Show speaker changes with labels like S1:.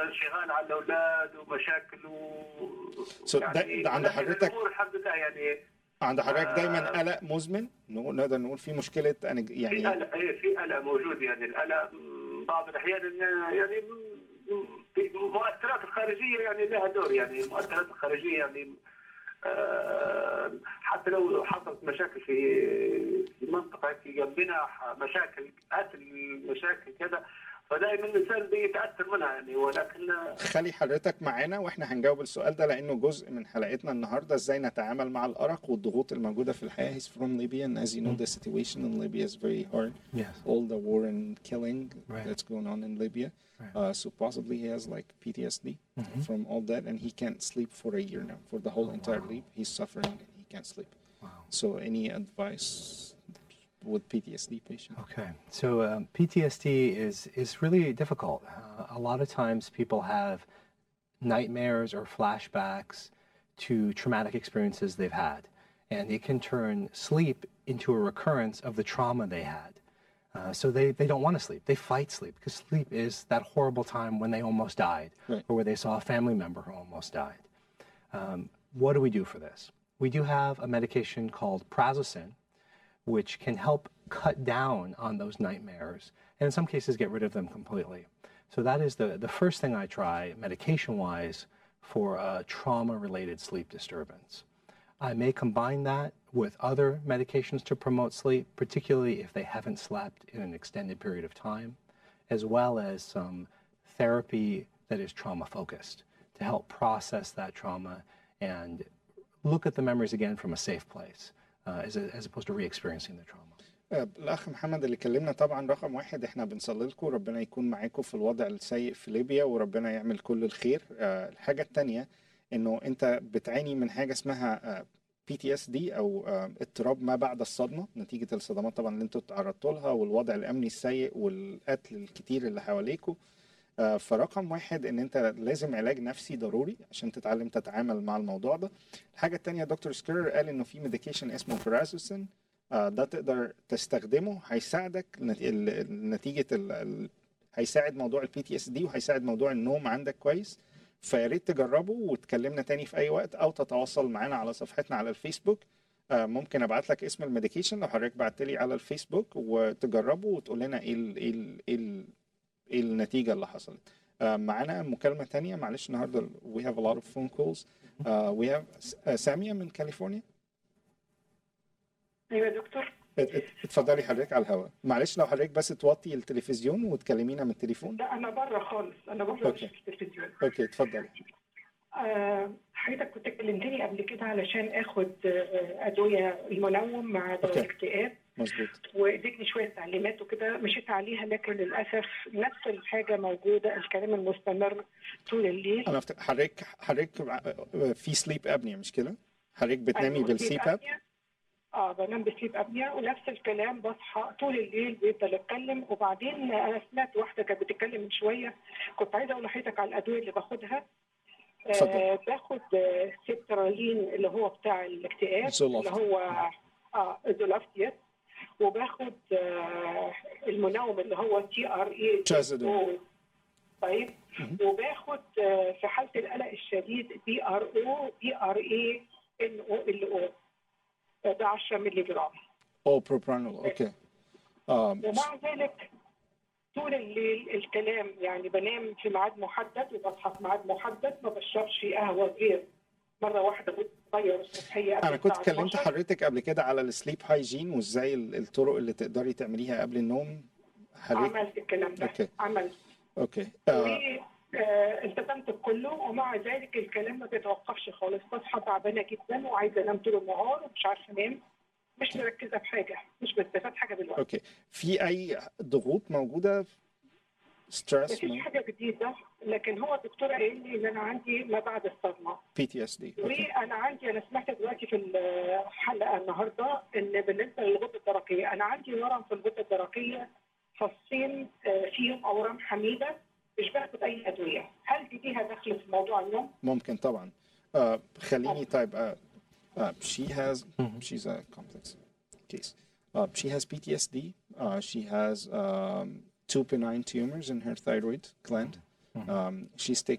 S1: انشغال على الاولاد ومشاكل و
S2: So ده- ده عند
S1: لكن
S2: حضرتك-
S1: الامور الحمد لله يعني
S2: عند حضرتك دايما
S1: آه.
S2: قلق مزمن نقول- نقدر نقول في مشكله أنا
S1: في
S2: يعني
S1: قلق ايه في قلق موجود يعني القلق م، بعض الاحيان إن- يعني م، م، في المؤثرات الخارجيه يعني لها دور يعني المؤثرات الخارجيه يعني آه، حتى لو حصلت مشاكل في في منطقه في جنبنا ح- مشاكل قتل مشاكل كذا فدائما الانسان بيتاثر منها يعني ولكن
S2: خلي حضرتك معانا واحنا هنجاوب السؤال ده لانه جزء من حلقتنا النهارده ازاي نتعامل مع الارق والضغوط الموجوده في الحياه he's from Libya and as you know the situation in Libya is very hard
S3: Yes.
S2: all the war and killing
S3: Right.
S2: that's going on in Libya
S3: Right.
S2: uh, so possibly he has like PTSD from all that and he can't sleep for a year now for the whole entire leap he's suffering and he can't sleep
S3: Wow.
S2: so any advice with PTSD patients
S3: Okay, so um, PTSD is is really difficult. Uh, a lot of times, people have nightmares or flashbacks to traumatic experiences they've had, and it can turn sleep into a recurrence of the trauma they had. Uh, so they, they don't want to sleep. They fight sleep because sleep is that horrible time when they almost died
S2: Right.
S3: or where they saw a family member who almost died. Um, what do we do for this? We do have a medication called prazosin, which can help cut down on those nightmares and in some cases get rid of them completely. So that is the, the first thing I try medication wise for a trauma related sleep disturbance. I may combine that with other medications to promote sleep, particularly if they haven't slept in an extended period of time, as well as some therapy that is trauma focused to help process that trauma and look at the memories again from a safe place uh, as, as opposed to re experiencing the trauma.
S2: آه، الاخ محمد اللي كلمنا طبعا رقم واحد احنا بنصلي لكم ربنا يكون معاكم في الوضع السيء في ليبيا وربنا يعمل كل الخير آه، الحاجه التانية انه انت بتعاني من حاجه اسمها بي تي اس دي او آه، اضطراب ما بعد الصدمه نتيجه الصدمات طبعا اللي انتوا تعرضتوا لها والوضع الامني السيء والقتل الكتير اللي حواليكوا آه، فرقم واحد ان انت لازم علاج نفسي ضروري عشان تتعلم تتعامل مع الموضوع ده الحاجه التانية دكتور سكيرر قال انه في ميديكيشن اسمه فرازوسين آه، ده تقدر تستخدمه هيساعدك نت- ال- ال- نتيجه ال... ال... هيساعد موضوع البي تي اس دي وهيساعد موضوع النوم عندك كويس فيا ريت تجربه وتكلمنا تاني في اي وقت او تتواصل معانا على صفحتنا على الفيسبوك آه، ممكن ابعت لك اسم الميديكيشن لو حضرتك بعت لي على الفيسبوك وتجربه وتقول لنا ايه ال... ايه ال... ايه, ال... ايه النتيجه اللي حصلت آه، معانا مكالمه تانية معلش النهارده we have a lot of phone calls uh, we have آه، ساميه من كاليفورنيا
S4: ايوه يا دكتور
S2: ات- ات- اتفضلي حضرتك على الهواء معلش لو حضرتك بس توطي التلفزيون وتكلمينا من التليفون
S4: لا انا بره خالص انا بره
S2: أوكي.
S4: مش في التلفزيون
S2: اوكي اتفضلي
S4: آه، حضرتك كنت كلمتني قبل كده علشان اخد آه، ادويه المنوم مع دواء
S2: أوكي.
S4: الاكتئاب
S2: مظبوط
S4: واديتني شويه تعليمات وكده مشيت عليها لكن للاسف نفس الحاجه موجوده الكلام المستمر طول الليل
S2: انا أفتكر حضرتك حضرتك ع- في سليب ابنيا مش كده حضرتك بتنامي
S4: أيوة،
S2: بالسليب
S4: sleep
S2: اب
S4: apnea. اه بنام بسليب ابنيا ونفس الكلام بصحى طول الليل بيفضل اتكلم وبعدين انا سمعت واحده كانت بتتكلم من شويه كنت عايزه اقول لحضرتك على الادويه اللي باخدها
S2: اتفضل.
S4: آه باخد آه، سيبترالين اللي هو بتاع الاكتئاب
S2: زولافت.
S4: اللي هو اه زولافت يس وباخد آه المنوم اللي هو تي ار اي
S2: ترازودون.
S4: طيب وباخد آه، في حاله القلق الشديد بي ار او بي ار اي ان او ال او ده 10 مللي جرام
S2: او بروبرانول اوكي آم،
S4: ومع ذلك طول الليل الكلام يعني بنام في ميعاد محدد وبصحى في ميعاد محدد ما بشربش قهوه غير مره واحده بتغير الصبحيه قبل
S2: انا كنت
S4: الساعة
S2: كلمت
S4: 12.
S2: حضرتك قبل كده على السليب هايجين وازاي ال- الطرق اللي تقدري تعمليها قبل النوم حضرتك
S4: عملت الكلام ده
S2: أوكي.
S4: عملت
S2: اوكي آه،
S4: والتزمت بكله ومع ذلك الكلام ما بيتوقفش خالص بصحى تعبانه جدا وعايزه انام طول النهار ومش عارفه انام مش مركزه في حاجه مش بستفاد حاجه دلوقتي
S2: اوكي في اي ضغوط موجوده ستريس
S4: مفيش حاجه جديده لكن هو الدكتور قايل لي ان انا عندي ما بعد الصدمه
S2: بي تي اس دي اوكي
S4: وانا عندي انا سمعت دلوقتي في الحلقه النهارده ان بالنسبه للغده الدرقيه انا عندي ورم في الغده الدرقيه فصين آه، فيهم اورام حميده مش باخد اي ادويه هل دي ليها دخل في موضوع النوم؟
S2: ممكن طبعا آه خليني طيب آه uh, she has she's a complex case uh, she has PTSD uh, she has um, two benign tumors in her thyroid gland um, she's taking